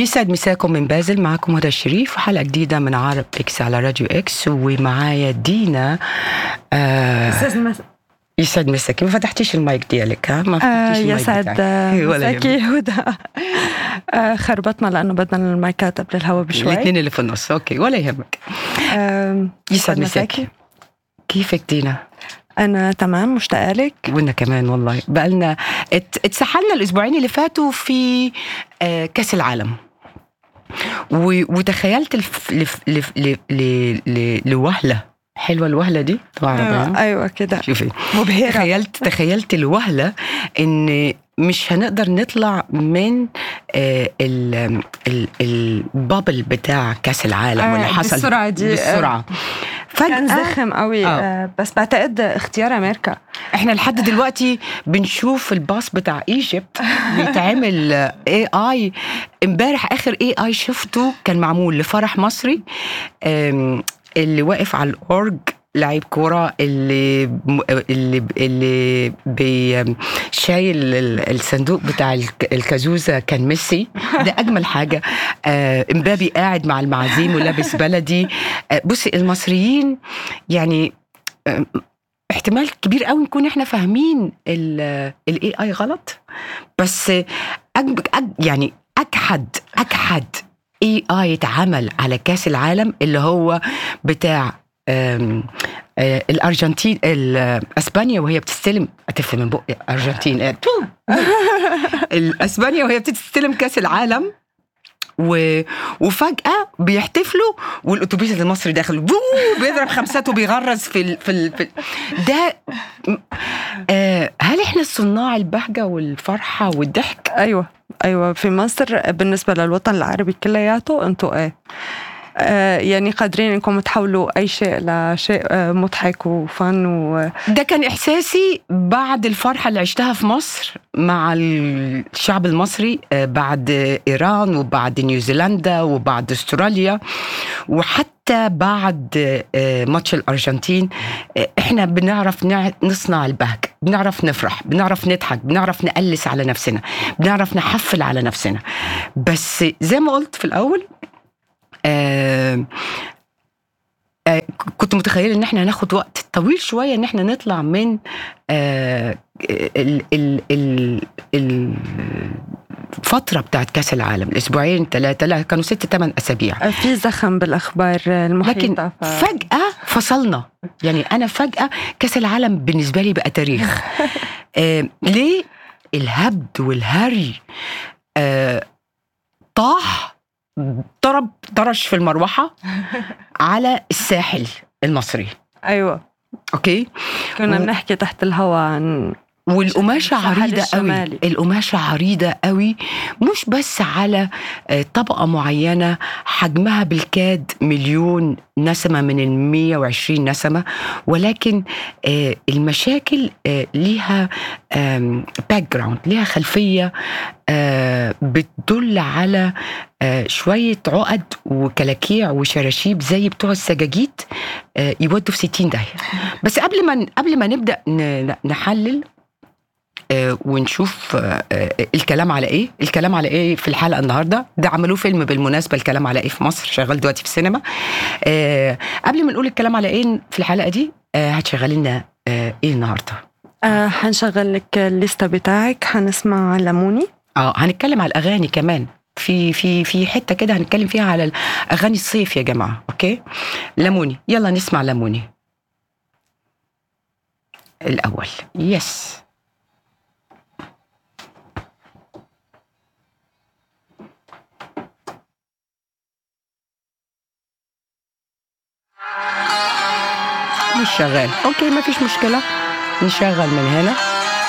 يسعد مساكم من بازل معكم هدى الشريف وحلقه جديده من عرب اكس على راديو اكس ومعايا دينا آه استاذ مس... يسعد مساكي ما فتحتيش المايك ديالك ها ما آه فتحتيش المايك يسعد بتاعك. آه، ولا مساكي يهمك. هدى آه خربطنا لانه بدنا المايكات قبل الهوا بشوي الاثنين اللي في النص اوكي ولا يهمك آه يسعد مساكي كيفك دينا انا تمام مشتاقه لك وانا كمان والله بقالنا ات- اتسحلنا الاسبوعين اللي فاتوا في آه، كاس العالم و- وتخيلت الف... لف... لف... ل... ل... ل... لوهله حلوه الوهله دي طبعا آه ايوه كده شوفي مبهره تخيلت تخيلت الوهله ان مش هنقدر نطلع من آه، ال ال البابل بتاع كاس العالم آه، واللي حصل بالسرعة دي، آه، بالسرعه كان فجاه زخم قوي آه. آه بس بعتقد اختيار امريكا احنا لحد دلوقتي بنشوف الباص بتاع ايجيبت بيتعمل اي اي امبارح اخر اي اي شفته كان معمول لفرح مصري أم، اللي واقف على الاورج لعيب كوره اللي اللي اللي بي شايل ال- الصندوق بتاع الك- الكازوزه كان ميسي ده اجمل حاجه آه، امبابي قاعد مع المعازيم ولابس بلدي آه، بصي المصريين يعني آه، احتمال كبير قوي نكون احنا فاهمين الاي اي غلط بس أج أج يعني اجحد اجحد اي اي اتعمل على كاس العالم اللي هو بتاع آم، آه، الارجنتين ال- اسبانيا وهي بتستلم اتف من بقي ارجنتين آه، تو. اسبانيا وهي بتستلم كاس العالم و... وفجأة بيحتفلوا والأتوبيس المصري داخل بو بيضرب خمسات وبيغرز في ال... في, ال... في ال... ده آه هل احنا صناع البهجة والفرحة والضحك؟ ايوه ايوه في مصر بالنسبه للوطن العربي كلياته انتوا ايه آه يعني قادرين انكم تحولوا اي شيء لشيء آه مضحك وفن و... ده كان إحساسي بعد الفرحة اللي عشتها في مصر مع الشعب المصري آه، بعد إيران وبعد نيوزيلندا وبعد أستراليا وحتى بعد آه، ماتش الأرجنتين آه، إحنا بنعرف نع- نصنع البهجة بنعرف نفرح بنعرف نضحك بنعرف نقلس على نفسنا بنعرف نحفل على نفسنا بس زي ما قلت في الأول آه آه، كنت متخيله ان احنا هناخد وقت طويل شويه ان احنا نطلع من آه، ال ال ال ال الفترة بتاعت كأس العالم الأسبوعين ثلاثة لا كانوا ست ثمان أسابيع آه في زخم بالاخبار لكن المحيطه ف... فجأة فصلنا يعني أنا فجأة كأس العالم بالنسبة لي بقى تاريخ آه ليه الهبد والهري آه طاح ضرب طرش في المروحة على الساحل المصري ايوه أوكي كنا و- بنحكي تحت الهواء عن والقماشه الساحل عريضه قوي الشمالي. القماشه عريضه قوي مش بس على آه، طبقه معينه حجمها بالكاد مليون نسمه من ال 120 نسمه ولكن آه، المشاكل آه، ليها باك جراوند ليها خلفيه آه، بتدل على آه، شويه عقد وكلاكيع وشراشيب زي بتوع السجاجيد آه، يودوا في 60 داهيه بس قبل ما قبل ما نبدا ن- نحلل آه، ونشوف آه، آه، الكلام على ايه الكلام على ايه في الحلقه النهارده ده عملوه فيلم بالمناسبه الكلام على ايه في مصر شغال دلوقتي في السينما آه، قبل ما نقول الكلام على ايه في الحلقه دي آه، هتشغلي لنا آه، ايه النهارده آه حنشغل لك الليسته بتاعك حنسمع لموني اه هنتكلم على الاغاني كمان في في في حته كده هنتكلم فيها على اغاني الصيف يا جماعه اوكي لموني يلا نسمع لموني الاول يس مش شغال اوكي ما فيش مشكله نشغل من هنا